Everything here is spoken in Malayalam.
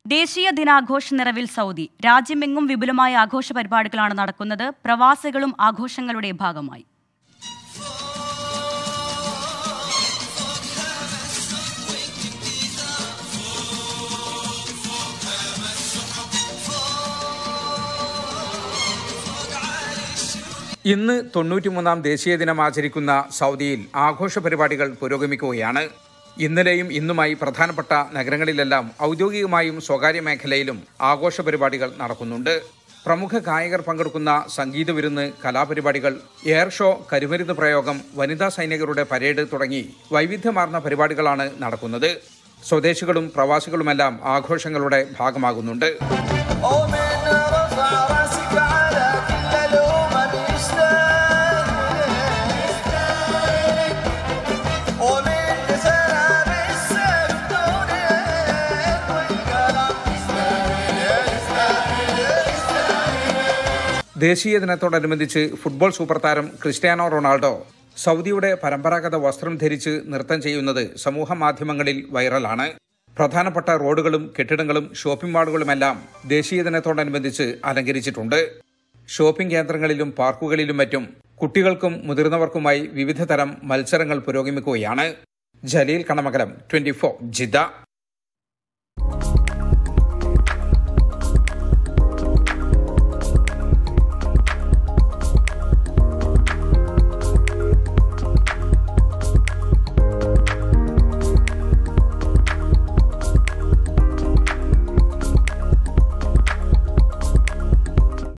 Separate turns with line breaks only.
ദേശീയ ദിനാഘോഷ നിറവിൽ സൗദി രാജ്യമെങ്ങും വിപുലമായ ആഘോഷ പരിപാടികളാണ് നടക്കുന്നത് പ്രവാസികളും ആഘോഷങ്ങളുടെ ഭാഗമായി
ഇന്ന് തൊണ്ണൂറ്റിമൂന്നാം ദേശീയ ദിനം ആചരിക്കുന്ന സൗദിയിൽ ആഘോഷ പരിപാടികൾ പുരോഗമിക്കുകയാണ് ഇന്നലെയും ഇന്നുമായി പ്രധാനപ്പെട്ട നഗരങ്ങളിലെല്ലാം ഔദ്യോഗികമായും സ്വകാര്യ മേഖലയിലും ആഘോഷ പരിപാടികൾ നടക്കുന്നുണ്ട് പ്രമുഖ ഗായകർ പങ്കെടുക്കുന്ന സംഗീത വിരുന്ന് കലാപരിപാടികൾ എയർ ഷോ കരുമരുന്ന് പ്രയോഗം വനിതാ സൈനികരുടെ പരേഡ് തുടങ്ങി വൈവിധ്യമാർന്ന പരിപാടികളാണ് നടക്കുന്നത് സ്വദേശികളും പ്രവാസികളുമെല്ലാം ആഘോഷങ്ങളുടെ ഭാഗമാകുന്നുണ്ട്
ومن رفع راسك على كل لوم بيستاهل ومن سلام السيف دنيا والقلم
ദേശീയ ദിനത്തോടനുബന്ധിച്ച് ഫുട്ബോൾ സൂപ്പർ താരം ക്രിസ്ത്യാനോ റൊണാൾഡോ സൗദിയുടെ പരമ്പരാഗത വസ്ത്രം ധരിച്ച് നൃത്തം ചെയ്യുന്നത് സമൂഹ മാധ്യമങ്ങളിൽ വൈറലാണ് പ്രധാനപ്പെട്ട റോഡുകളും കെട്ടിടങ്ങളും ഷോപ്പിംഗ് മാളുകളുമെല്ലാം ദേശീയ ദിനത്തോടനുബന്ധിച്ച് അലങ്കരിച്ചിട്ടുണ്ട് ഷോപ്പിംഗ് കേന്ദ്രങ്ങളിലും പാർക്കുകളിലും മറ്റും കുട്ടികൾക്കും മുതിർന്നവർക്കുമായി വിവിധ തരം മത്സരങ്ങൾ പുരോഗമിക്കുകയാണ് Jaleel Kanamakalam twenty four Jeddah